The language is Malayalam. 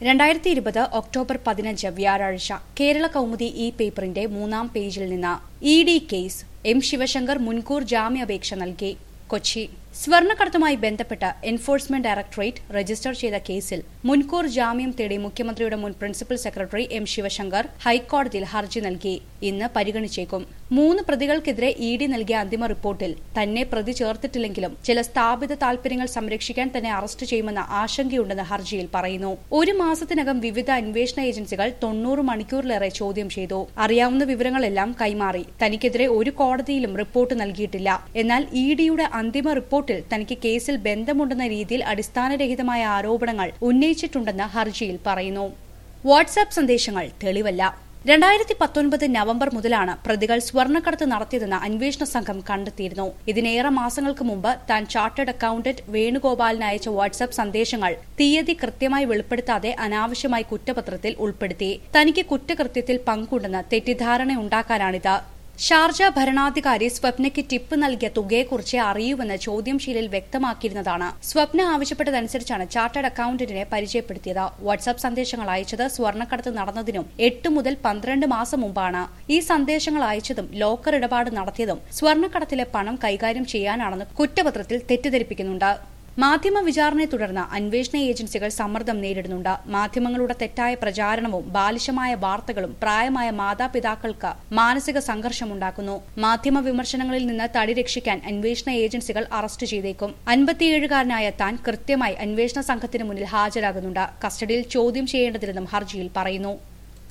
രണ്ടായിരത്തി ഇരുപത് ഒക്ടോബർ പതിനഞ്ച് വ്യാഴാഴ്ച കേരള കൗമുദി ഇ പേപ്പറിന്റെ മൂന്നാം പേജിൽ നിന്ന് E D case M Sivasankar മുൻകൂർ ജാമ്യാപേക്ഷ നൽകി കൊച്ചി സ്വർണ്ണക്കടത്തുമായി ബന്ധപ്പെട്ട് എൻഫോഴ്സ്മെന്റ് ഡയറക്ടറേറ്റ് രജിസ്റ്റർ ചെയ്ത കേസിൽ മുൻകൂർ ജാമ്യം തേടി മുഖ്യമന്ത്രിയുടെ മുൻ പ്രിൻസിപ്പൽ സെക്രട്ടറി എം ശിവശങ്കർ ഹൈക്കോടതിയിൽ ഹർജി നൽകി ഇന്ന് പരിഗണിച്ചേക്കും മൂന്ന് പ്രതികൾക്കെതിരെ ഇ ഡി നൽകിയ അന്തിമ റിപ്പോർട്ടിൽ തന്നെ പ്രതി ചേർത്തിട്ടില്ലെങ്കിലും ചില സ്ഥാപിത താൽപര്യങ്ങൾ സംരക്ഷിക്കാൻ തന്നെ അറസ്റ്റ് ചെയ്യുമെന്ന ആശങ്കയുണ്ടെന്ന് ഹർജിയിൽ പറയുന്നു ഒരു മാസത്തിനകം വിവിധ അന്വേഷണ ഏജൻസികൾ തൊണ്ണൂറ് മണിക്കൂറിലേറെ ചോദ്യം ചെയ്തു അറിയാവുന്ന വിവരങ്ങളെല്ലാം കൈമാറി തനിക്കെതിരെ ഒരു കോടതിയിലും റിപ്പോർട്ട് നൽകിയിട്ടില്ല എന്നാൽ ഇ ഡിയുടെ അന്തിമ റിപ്പോർട്ടിൽ തനിക്ക് കേസിൽ ബന്ധമുണ്ടെന്ന രീതിയിൽ അടിസ്ഥാനരഹിതമായ ആരോപണങ്ങൾ ഉന്നയിച്ചിട്ടുണ്ടെന്ന് ഹർജിയിൽ പറയുന്നു വാട്സാപ്പ് സന്ദേശങ്ങൾ തെളിവല്ല രണ്ടായിരത്തി പത്തൊൻപത് നവംബർ മുതലാണ് പ്രതികൾ സ്വർണ്ണക്കടത്ത് നടത്തിയതെന്ന് അന്വേഷണ സംഘം കണ്ടെത്തിയിരുന്നു ഇതിനേറെ മാസങ്ങൾക്ക് മുമ്പ് താൻ ചാർട്ടേഡ് അക്കൌണ്ടന്റ് വേണുഗോപാലിന് അയച്ച വാട്സ്ആപ്പ് സന്ദേശങ്ങൾ തീയതി കൃത്യമായി വെളിപ്പെടുത്താതെ അനാവശ്യമായി കുറ്റപത്രത്തിൽ ഉൾപ്പെടുത്തി തനിക്ക് കുറ്റകൃത്യത്തിൽ പങ്കുണ്ടെന്ന് തെറ്റിദ്ധാരണയുണ്ടാക്കാനാണിത് ഷാർജ ഭരണാധികാരി സ്വപ്നയ്ക്ക് ടിപ്പ് നൽകിയ തുകയെക്കുറിച്ച് അറിയൂവെന്ന് ചോദ്യം ശീലിൽ വ്യക്തമാക്കിയിരുന്നതാണ് സ്വപ്ന ആവശ്യപ്പെട്ടതനുസരിച്ചാണ് ചാർട്ടേഡ് അക്കൌണ്ടന്റിനെ പരിചയപ്പെടുത്തിയത് വാട്സാപ്പ് സന്ദേശങ്ങൾ അയച്ചത് സ്വർണ്ണക്കടത്ത് നടന്നതിനും എട്ട് മുതൽ പന്ത്രണ്ട് മാസം മുമ്പാണ് ഈ സന്ദേശങ്ങൾ അയച്ചതും ലോക്കർ ഇടപാട് നടത്തിയതും സ്വർണ്ണക്കടത്തിലെ പണം കൈകാര്യം ചെയ്യാനാണെന്ന് കുറ്റപത്രത്തിൽ തെറ്റിദ്ധരിപ്പിക്കുന്നുണ്ട് മാധ്യമ വിചാരണയെ തുടർന്ന് അന്വേഷണ ഏജൻസികൾ സമ്മർദ്ദം നേരിടുന്നുണ്ട് മാധ്യമങ്ങളുടെ തെറ്റായ പ്രചാരണവും ബാലിശമായ വാർത്തകളും പ്രായമായ മാതാപിതാക്കൾക്ക് മാനസിക സംഘർഷമുണ്ടാക്കുന്നു മാധ്യമ വിമർശനങ്ങളിൽ നിന്ന് തടി രക്ഷിക്കാൻ അന്വേഷണ ഏജൻസികൾ അറസ്റ്റ് ചെയ്തേക്കും അൻപത്തിയേഴുകാരനായ താൻ കൃത്യമായി അന്വേഷണ സംഘത്തിന് മുന്നിൽ ഹാജരാകുന്നുണ്ട് കസ്റ്റഡിയിൽ ചോദ്യം ചെയ്യേണ്ടതില്ലെന്നും ഹർജിയിൽ പറയുന്നു